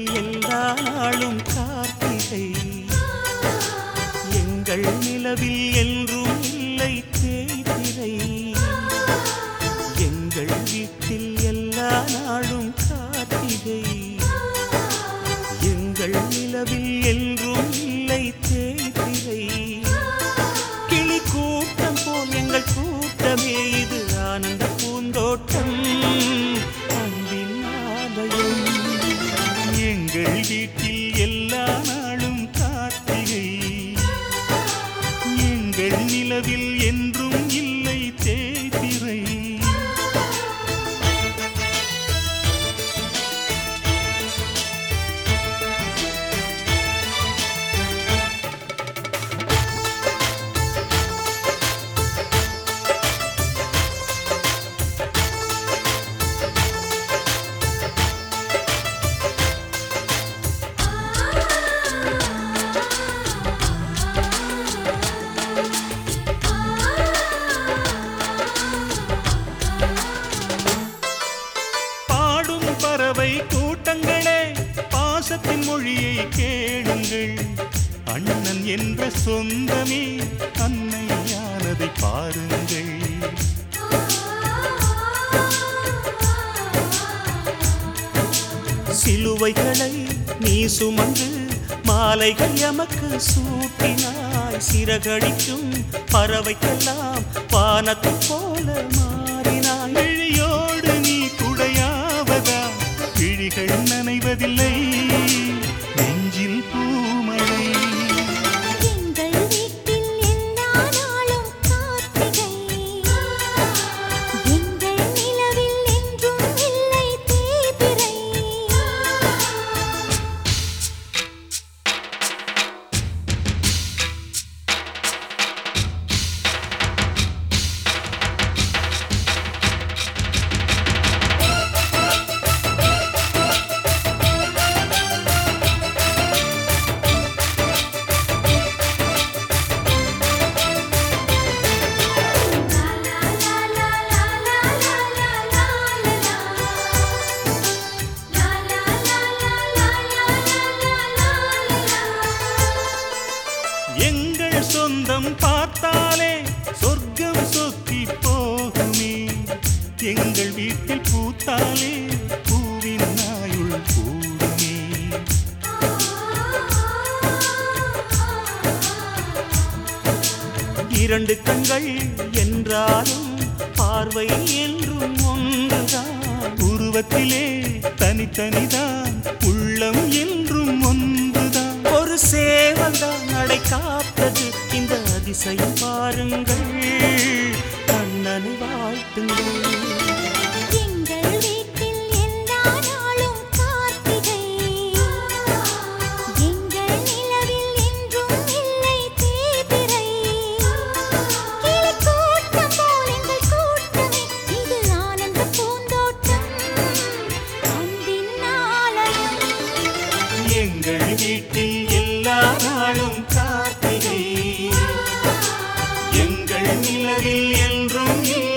எல்லா நாளும் கார்த்திகை எங்கள் நிலவில் என்றும் இல்லை தேய்திரை எங்கள் வீட்டில் எல்லா நாளும் கார்த்திகை எங்கள் நிலவில் என்றும் இல்லை தேய்திரை கிளி கூட்டம் போல் எங்கள் கூட்டமே இது ஆனந்த பூந்தோட்டம் அன்பின் ஆலயம் எங்கள் வீட்டில் எல்லா நாளும் கார்த்திகை எங்கள் நிலவில் என்றும் இல்லை தேய்திரை பாடும் பறவை கூட்டங்களே பாசத்தின் மொழியை கேளுங்கள் அண்ணன் என்ற சொந்தமே அன்னையானதை பாருங்கள் சிலுவைகளை நீ சுமந்து மாலைகள் எமக்கு சூட்டினாய் சிறகடிக்கும் பறவைக்கெல்லாம் வானத்தை போல மாறினாய் விழியோடு நீ குடையாவதா விழிகள் நனைவதில்லை நெஞ்சில் பூமழை எங்கள் வீட்டில் எல்லா நாளும் கார்த்திகை எங்கள் நிலவில் என்றும் இல்லை தேய்பிறை எங்கள் சொந்தம் பார்த்தாலே சொர்க்கம் சொத்தி போகுமே எங்கள் வீட்டில் பூத்தாலே பூவின் நாயுள் கூடுமே இரண்டு கண்கள் என்றாலும் பார்வை என்றும் ஒன்றுதான் உருவத்திலே தனித்தனிதான் உள்ளம் என்றும் ஒன்றுதான் ஒரு சேவல்தான் நடை காத்தது இந்த அதிசயம் பாருங்கள் கண்ணனை வாழ்த்துங்கள் எங்கள் வீட்டில் எல்லா நாளும் கார்த்திகை எங்கள் நிலவில் என்றும் இல்லை தேய்பிறை கிளி கூட்டம் போல் எங்கள் கூட்டமே இது ஆனந்த பூந்தோட்டம் அன்பின் ஆலயம் எங்கள் வீட்டில் எல்லா நாளும் கார்த்திகை எங்கள் நிலவில் என்றும் இல்லை